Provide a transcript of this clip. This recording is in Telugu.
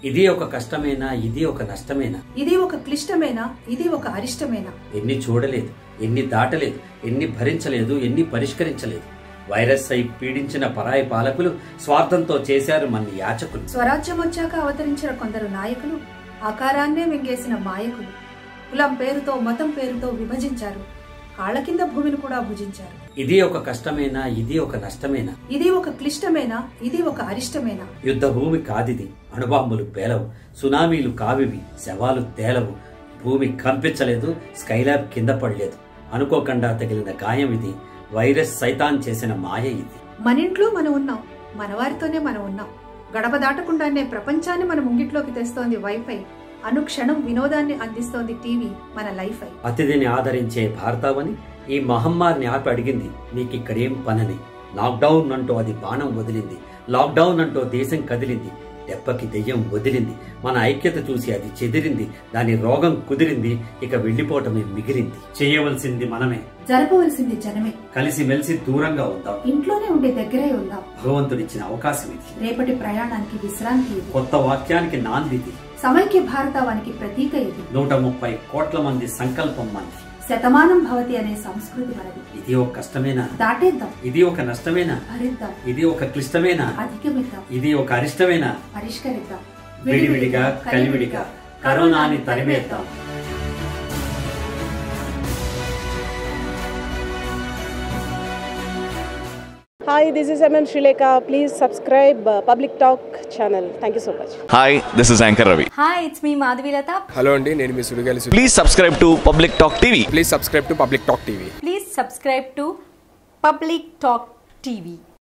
ఇది ఒక కష్టమేనా ఇది ఒక నష్టమేనా ఇది ఒక క్లిష్టమేనా ఇది ఒక అరిష్టమేనా ఎన్ని చూడలేదు ఎన్ని దాటలేదు ఎన్ని భరించలేదు ఎన్ని పరిష్కరించలేదు వైరస్ అయి పీడించిన పరాయి పాలకులు స్వార్థంతో చేశారు మన యాచకులు స్వరాజ్యం వచ్చాక అవతరించిన కొందరు నాయకులు ఆకారాన్నే మింగేసిన మాయకులు కులం పేరుతో మతం పేరుతో విభజించారు కాళ్ళ కింద భూమిని కూడా భుజించారు ఇది ఒక కష్టమేనా ఇది ఒక నష్టమేనా ఇది ఒక క్లిష్టమేనా ఇది ఒక అరిష్టమేనా యుద్ధ భూమి కాదిది అణుబాంబులు పేలవు సునామీలు కావివి శవాలు తేలవు భూమి కంపించలేదు స్కైలాబ్ కింద పడలేదు అనుకోకుండా తగిలిన గాయం ఇది వైరస్ సైతాన్ చేసిన మాయ ఇది మన ఇంట్లో మనం ఉన్నాం మనవారితోనే మనం ఉన్నాం గడప దాటకుండానే ప్రపంచాన్ని మన ముంగిట్లోకి తెస్తోంది వైఫై అనుక్షణం వినోదాన్ని అందిస్తోంది టీవీ మన లైఫ్ అయి అతిథిని ఆదరించే భారతావని ఈ మహమ్మారిని ఆపి అడిగింది నీకిక్కడేం పనని లాక్డౌన్ అంటూ అది బాణం వదిలింది లాక్డౌన్ అంటూ దేశం కదిలింది దెబ్బకి దెయ్యం వదిలింది మన ఐక్యత చూసి అది చెదిరింది దాని రోగం కుదిరింది ఇక వెళ్లిపోవటమే మిగిలింది చేయవలసింది మనమే జరపవలసింది జనమే కలిసి మెలిసి దూరంగా ఉందాం ఇంట్లోనే ఉండే దగ్గరే ఉందాం భగవంతుడిచ్చిన అవకాశం ఇది రేపటి ప్రయాణానికి విశ్రాంతి ఇది కొత్త వాక్యానికి నాందిది సమైక్య భారతావానికి ప్రతీక ఇది నూట ముప్పై కోట్ల మంది సంకల్పం మంది శతమానం భవతి అనే సంస్కృతి మనది ఇది ఒక కష్టమేనా దాటేద్దాం ఇది ఒక నష్టమేనా భరిద్దాం ఇది ఒక క్లిష్టమేనా అధిగమిద్దాం ఇది ఒక అరిష్టమేనా పరిష్కరిద్దాం విడివిడిగా కలివిడిగా కరోనాని తరిమేద్దాం Hi, this is MM Shrileka. Please subscribe uh, Public Talk channel. Thank you so much. Hi, this is Anchor Ravi. Hi it's me Madhavilatha hello అండి నేను మీ సుడిగాలి సు- Please subscribe to Public Talk TV. Please subscribe to Public Talk TV please subscribe to Public Talk TV